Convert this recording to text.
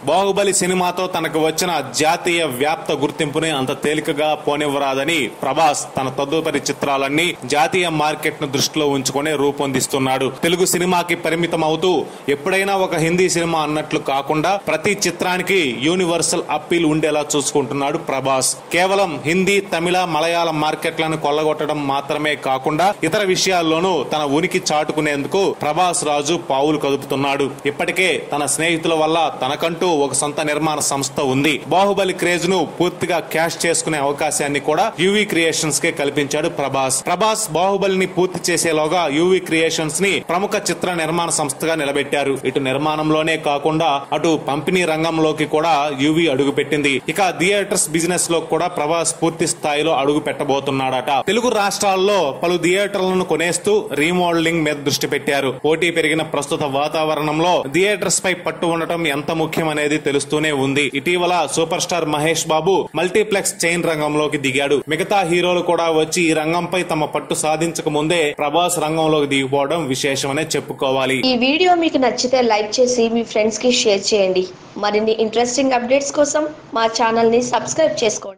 బాహుబలి సినిమాతో తనకు వచ్చిన జాతీయ వ్యాప్త గుర్తింపుని అంత తేలికగా పోనివ్వరాదని ప్రభాస్ తన తదుపరి చిత్రాలన్నీ జాతీయ మార్కెట్ ను దృష్టిలో ఉంచుకొని రూపొందిస్తున్నాడు తెలుగు సినిమాకి పరిమితం అవుతూ ఎప్పుడైనా ఒక హిందీ సినిమా అన్నట్లు కాకుండా ప్రతి చిత్రానికి యూనివర్సల్ అప్పీల్ ఉండేలా చూసుకుంటున్నాడు ప్రభాస్ కేవలం హిందీ తమిళ మలయాళం మార్కెట్లను కొల్లగొట్టడం మాత్రమే కాకుండా ఇతర విషయాల్లోనూ తన ఉనికి చాటుకునేందుకు ప్రభాస్ రాజు పావులు కదుపుతున్నాడు ఇప్పటికే తన స్నేహితుల వల్ల తనకంటూ ఒక సొంత నిర్మాణ సంస్థ ఉంది బాహుబలి క్రేజ్ ను పూర్తిగా క్యాష్ చేసుకునే అవకాశాన్ని కూడా యూవీ క్రియేషన్స్ కే కల్పించాడు ప్రభాస్ ప్రభాస్ బాహుబలిని పూర్తి చేసేలోగా యూవీ క్రియేషన్స్ ని ప్రముఖ చిత్ర నిర్మాణ సంస్థగా నిలబెట్టారు ఇటు నిర్మాణంలోనే కాకుండా అటు పంపిణీ రంగంలోకి కూడా యూవీ అడుగుపెట్టింది ఇక థియేటర్స్ బిజినెస్ లో కూడా ప్రభాస్ పూర్తి స్థాయిలో అడుగు పెట్టబోతున్నాడట తెలుగు రాష్ట్రాల్లో పలు థియేటర్లను కొనేస్తూ రీమోడలింగ్ మీద దృష్టి పెట్టారు పోటీ పెరిగిన ప్రస్తుత వాతావరణంలో థియేటర్స్ పై పట్టు ఉండటం ఎంత ముఖ్యం అనేది తెలుస్తూనే ఉంది ఇటీవల super star Mahesh Babu multiplex chain రంగంలోకి దిగాడు మిగతా హీరోలు కూడా వచ్చి ఈ రంగంపై తమ పట్టు సాధించక ముందే ప్రభాస్ రంగంలోకి దిగిపోవడం విశేషమనే చెప్పుకోవాలి ఈ వీడియో మీకు నచ్చితే లైక్ చేసి మీ ఫ్రెండ్స్ కి షేర్ చేయండి మరిన్ని ఇంట్రెస్టింగ్ అప్డేట్స్ కోసం మా ఛానల్ ని సబ్స్క్రైబ్ చేసుకోండి